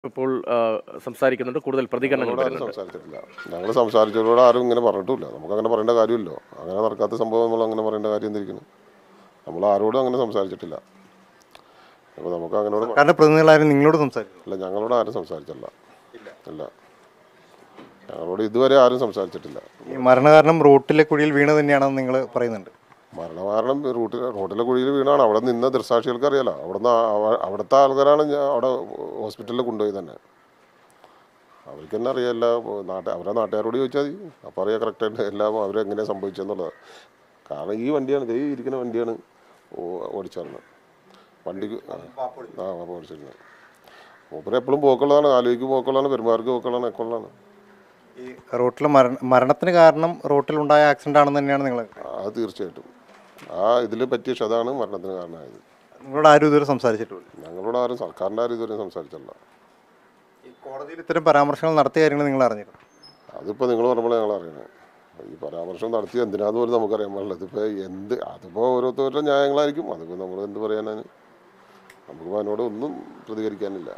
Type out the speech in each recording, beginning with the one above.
ഇപ്പോൾ ആ, സംസാരിക്കുന്നുണ്ട് കൂടുതൽ പ്രതികരണങ്ങൾ ഞങ്ങളോട് ആരും വരുന്നുണ്ട് സംസാരിച്ചിട്ടില്ല ഞങ്ങൾ സംസാരിച്ചവരോട് ആരും ഇങ്ങനെ പറഞ്ഞിട്ടില്ല നമുക്ക് അങ്ങനെ പറയേണ്ട കാര്യമില്ലല്ലോ അങ്ങനെ നടക്കാത്ത സംഭവം നമ്മൾ അങ്ങനെ പറയേണ്ട കാര്യം എന്തിരിക്കുന്നു നമ്മൾ ആരോടും അങ്ങനെ സംസാരിച്ചിട്ടില്ല അപ്പോൾ നമുക്ക് അങ്ങനോട് പ- കാരണം പ്രതിനിധികളാരും നിങ്ങളോട് സംസാരിക്കും ഇല്ല ഞങ്ങളോട് ആരും സംസാരിച്ചില്ല ഇല്ല ഞങ്ങളോട് ഇതുവരെ ആരും സംസാരിച്ചിട്ടില്ല ഈ മരണകാരണം റോട്ടിലെ കുഴിയിൽ വീണ് തന്നെയാണെന്ന് നിങ്ങൾ പറയുന്നുണ്ട് മരണകാരണം റൂട്ടിൽ റോട്ടിലെ കുഴിയിൽ വീണാണ് അവിടെ നിന്ന് ദൃസാക്ഷികൾക്ക് അറിയാലോ അവിടുന്ന് ആ- അവിടുത്തെ ആൾക്കാരാണ് ഞാൻ അവിടെ ഹോസ്പിറ്റലിൽ കൊണ്ടുപോയി തന്നെ അവർക്ക് തന്നെ അറിയാം എല്ലാ നാട്ട് അവരെ നാട്ടുകാരോട് ചോദിച്ചാൽ മതി അപ്പോൾ അറിയാം കറക്റ്റായിട്ട് എല്ലാം അവരെങ്ങനെയാണ് സംഭവിച്ചെന്നുള്ളത് കാരണം ഈ വണ്ടിയാണ് ദേ ഈ ഇരിക്കുന്ന വണ്ടിയാണ് ഓ- ഓടിച്ചേർന്നത് വണ്ടിക്ക് ആ ആ അപ്പോൾ ഓടിച്ചിരുന്നത് മൂപ്പര് എപ്പോഴും പോക്കുള്ളതാണ് ആലോചിക്ക് പോക്കുള്ളതാണ് പെരുമാർക്ക് പോക്കുള്ളതാണ് ഒക്കെ ഉള്ളതാണ് ഈ റോട്ടിൽ മരണ മരണത്തിന് കാരണം റോട്ടിലുണ്ടായ ആക്സിഡന്റ് ആണെന്ന് തന്നെയാണ് നിങ്ങൾ അത് തീർച്ചയായിട്ടും ആ ഇതിൽ പറ്റിയ ക്ഷതാണ് മരണത്തിന് കാരണമായത് നിങ്ങളോട് ആരും ഇതുവരെ സംസാരിച്ചിട്ടില്ല ഞങ്ങളോട് ആരും സർക്കാരിൻ്റെ ആരും ഇതുവരെ സംസാരിച്ചില്ല ഈ കോടതിയിൽ ഇത്തരം പരാമർശങ്ങൾ നടത്തിയ കാര്യങ്ങൾ നിങ്ങൾ അറിഞ്ഞിരുന്നു അതിപ്പോൾ നിങ്ങൾ പറയുമ്പോൾ ഞങ്ങൾ അറിയണേ ഈ പരാമർശം നടത്തി എന്തിനാന്ന് പോലും നമുക്കറിയാൻ പാടില്ല ഇതിപ്പോൾ എന്ത് അതിപ്പോൾ ഓരോരുത്തരുടെ ന്യായങ്ങളായിരിക്കും അതിപ്പോൾ നമ്മൾ എന്ത് പറയാനാണ് നമുക്കിപ്പോൾ അതിനോട് ഒന്നും പ്രതികരിക്കാനില്ല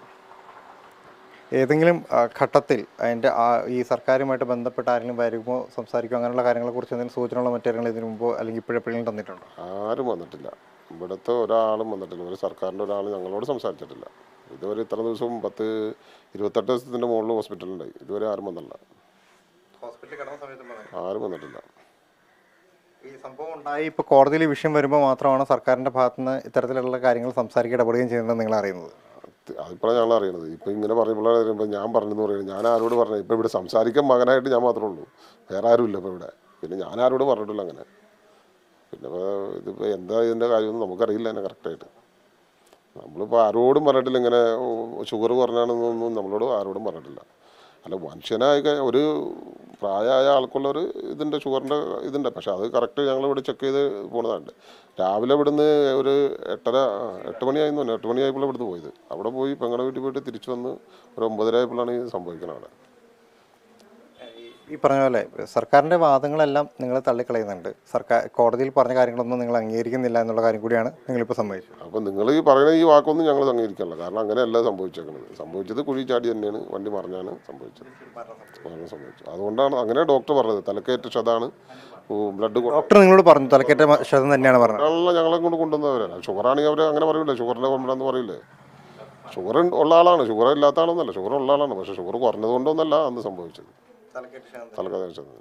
ഏതെങ്കിലും ആ, ഘട്ടത്തിൽ അതിൻ്റെ ആ ഈ സർക്കാരുമായിട്ട് ബന്ധപ്പെട്ട ആരെങ്കിലും വരുമോ സംസാരിക്കുമോ അങ്ങനെയുള്ള കാര്യങ്ങളെക്കുറിച്ച് എന്തെങ്കിലും സൂചനകളോ മറ്റു കാര്യങ്ങൾ ഇതിനു മുമ്പോ അല്ലെങ്കിൽ ഇപ്പോഴെപ്പോഴെങ്കിലും തന്നിട്ടുണ്ടോ ആരും വന്നിട്ടില്ല ഇവിടുത്തെ ഒരാളും വന്നിട്ടില്ല ഒരു സർക്കാരിൻ്റെ ഒരാൾ ഞങ്ങളോട് സംസാരിച്ചിട്ടില്ല ഇതുവരെ ഇത്ര ദിവസവും പത്ത് ഇരുപത്തെട്ട് ദിവസത്തിൻ്റെ മുകളിൽ ഹോസ്പിറ്റലുണ്ടായി ഇതുവരെ ആരും വന്നില്ല ഹോസ്പിറ്റലിൽ കിടന്ന സമയത്ത് ആരും വന്നിട്ടില്ല ഈ സംഭവം ഉണ്ടായി ഇപ്പോൾ കോടതിയിൽ ഈ വിഷയം വരുമ്പോൾ മാത്രമാണ് സർക്കാരിൻ്റെ ഭാഗത്തു നിന്ന് ഇത്തരത്തിലുള്ള കാര്യങ്ങൾ സംസാരിക്കുക ഇടപെടുകയും ചെയ്യുന്നത് നിങ്ങൾ അറിയുന്നത് അത് അതിപ്പോഴാണ് ഞങ്ങൾ അറിയണത് ഇപ്പം ഇങ്ങനെ പറയുമ്പോഴാണ് അറിയുമ്പോൾ ഞാൻ പറഞ്ഞെന്ന് പറയുന്നത് ഞാൻ ആരോട് പറഞ്ഞു ഇപ്പം ഇവിടെ സംസാരിക്കാൻ മകനായിട്ട് ഞാൻ മാത്രമേ ഉള്ളൂ വേറെ ആരുമില്ല ഇപ്പോൾ ഇവിടെ പിന്നെ ഞാൻ ആരോട് പറഞ്ഞിട്ടില്ല അങ്ങനെ പിന്നെ ഇപ്പൊ ഇതിപ്പോൾ എന്താ ഇതിൻ്റെ കാര്യമൊന്നും നമുക്കറിയില്ല തന്നെ കറക്റ്റായിട്ട് നമ്മളിപ്പോൾ ആരോടും പറഞ്ഞിട്ടില്ല ഇങ്ങനെ ഷുഗർ കുറഞ്ഞാണെന്നൊന്നും നമ്മളോട് ആരോടും പറഞ്ഞിട്ടില്ല അല്ല മനുഷ്യനായി കഴി- ഒരു പ്രായമായ ആൾക്കുള്ള ഒരു ഇതിൻ്റെ ഷുഗറിൻ്റെ ഇതുണ്ട് പക്ഷെ അത് കറക്റ്റ് ഞങ്ങൾ ഇവിടെ ചെക്ക് ചെയ്ത് പോണതാണ് രാവിലെ ഇവിടുന്ന് ഒരു എട്ടര ആ, എട്ട് മണിയായിരുന്നു തോന്നുന്നു എട്ട് മണിയായപ്പോൾ ഇവിടുന്ന് പോയത് അവിടെ പോയി പെങ്ങളുടെ വീട്ടിൽ പോയിട്ട് തിരിച്ചു വന്ന് ഒരു ഒമ്പതര ആയപ്പോഴാണ് ഈ സംഭവിക്കുന്നത് അവിടെ ഈ പറഞ്ഞ പോലെ സർക്കാരിൻ്റെ വാദങ്ങളെല്ലാം നിങ്ങൾ തള്ളിക്കളയുന്നുണ്ട് സർക്കാർ കോടതിയിൽ പറഞ്ഞ കാര്യങ്ങളൊന്നും നിങ്ങൾ അംഗീകരിക്കുന്നില്ല എന്നുള്ള കാര്യം കൂടിയാണ് നിങ്ങളിപ്പോൾ സമ്മതിച്ചത് അപ്പോൾ നിങ്ങൾ ഈ പറയുന്ന ഈ വാക്കൊന്നും ഞങ്ങൾ അംഗീകരിക്കണില്ല കാരണം അങ്ങനെയല്ല സംഭവിച്ചേക്കുന്നത് സംഭവിച്ചത് കുഴി ചാടി തന്നെയാണ് വണ്ടി മറിഞ്ഞാണ് സംഭവിച്ചത് മരണം സംഭവിച്ചു അതുകൊണ്ടാണ് അങ്ങനെ ഡോക്ടർ പറഞ്ഞത് തലക്കേറ്റ ക്ഷതാണ് ബ്ലഡ് ഡോക്ടർ നിങ്ങളോട് പറഞ്ഞു തലക്കേറ്റ മ- ക്ഷതം തന്നെയാണ് പറഞ്ഞത് ഒരാളെ ഞങ്ങളെ കൊണ്ട് കൊണ്ടുവന്നവരാണ് ഷുഗറാണെങ്കിൽ അവർ അങ്ങനെ പറയൂലേ ഷുഗറിൻ്റെ കൊണ്ടാന്ന് പറയില്ലേ ഷുഗർ ഉള്ള ആളാണ് ഷുഗർ ഇല്ലാത്ത ആളൊന്നല്ല ഷുഗർ ഉള്ള ആളാണ് പക്ഷേ ഷുഗർ കുറഞ്ഞത് കൊണ്ടൊന്നല്ല അന്ന് സംഭവിച്ചത് തലക്കേറ്റ ക്ഷതം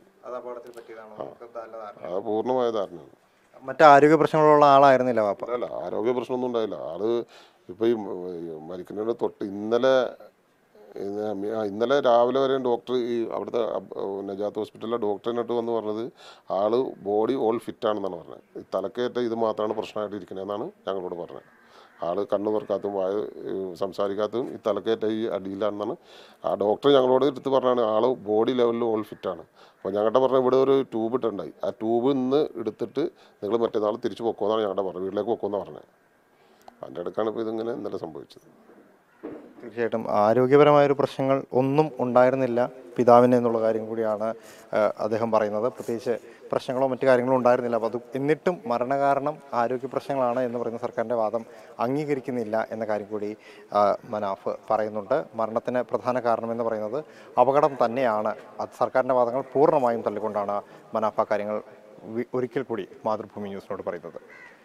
അത് പൂർണ്ണമായ ധാരണയാണ് മറ്റു ആരോഗ്യ പ്രശ്നങ്ങളുള്ള ആളായിരുന്നില്ല വാപ്പ അല്ല ആരോഗ്യ പ്രശ്നമൊന്നും ഉണ്ടായില്ല ആള് ഇപ്പൊ ഈ മരിക്കുന്നതിന് തൊട്ട് ഇന്നലെ ഇന്ന് ആ, ഇന്നലെ രാവിലെ വരെ ഡോക്ടർ ഈ അവിടുത്തെ അബ്- നജാത്ത് ഹോസ്പിറ്റലിലെ ഡോക്ടറിനോട്ട് വന്ന് പറഞ്ഞത് ആള് ബോഡി ഓൾ ഫിറ്റ് ആണെന്നാണ് പറഞ്ഞത് ഈ തലക്കേറ്റ ഇത് മാത്രമാണ് പ്രശ്നമായിട്ട് ഇരിക്കണതെന്നാണ് ഞങ്ങളോട് പറഞ്ഞത് ആള് കണ്ണു തുറക്കാത്തതും വായ ഏ, സംസാരിക്കാത്തതും ഈ തലക്കേറ്റ ഈ അടിയിലാണെന്നാണ് ആ ഡോക്ടർ ഞങ്ങളോട് എടുത്ത് പറഞ്ഞാണ് ആള് ബോഡി ലെവലിൽ ഓൾ ഫിറ്റാണ് അപ്പോൾ ഞങ്ങളുടെ പറഞ്ഞ ഇവിടെ ഒരു ട്യൂബ് ഇട്ടുണ്ടായി ആ ട്യൂബ് ഇന്ന് എടുത്തിട്ട് നിങ്ങൾ മറ്റന്നാൾ തിരിച്ചു പൊക്കോന്നാണ് ഞങ്ങളുടെ പറഞ്ഞത് വീട്ടിലേക്ക് പൊക്കോന്നാണ് പറഞ്ഞത് അതിൻ്റെ ഇടയ്ക്കാണ് ഇപ്പോൾ ഇതിങ്ങനെ ഇന്നലെ സംഭവിച്ചത് തീർച്ചയായിട്ടും ആരോഗ്യപരമായ ഒരു പ്രശ്നങ്ങൾ ഒന്നും ഉണ്ടായിരുന്നില്ല പിതാവിന് എന്നുള്ള കാര്യം കൂടിയാണ് ആ, അദ്ദേഹം പറയുന്നത് പ്രത്യേകിച്ച് പ്രശ്നങ്ങളോ മറ്റു കാര്യങ്ങളോ ഉണ്ടായിരുന്നില്ല അപ്പോൾ അത് എന്നിട്ടും മരണകാരണം ആരോഗ്യ പ്രശ്നങ്ങളാണ് എന്ന് പറയുന്ന സർക്കാരിൻ്റെ വാദം അംഗീകരിക്കുന്നില്ല എന്ന കാര്യം കൂടി ആ, മനാഫ് പറയുന്നുണ്ട് മരണത്തിന് പ്രധാന കാരണമെന്ന് പറയുന്നത് അപകടം തന്നെയാണ് അത് സർക്കാരിൻ്റെ വാദങ്ങൾ പൂർണ്ണമായും തള്ളിക്കൊണ്ടാണ് മനാഫ് ആ കാര്യങ്ങൾ വി- ഒരിക്കൽ കൂടി മാതൃഭൂമി ന്യൂസിനോട് പറയുന്നത്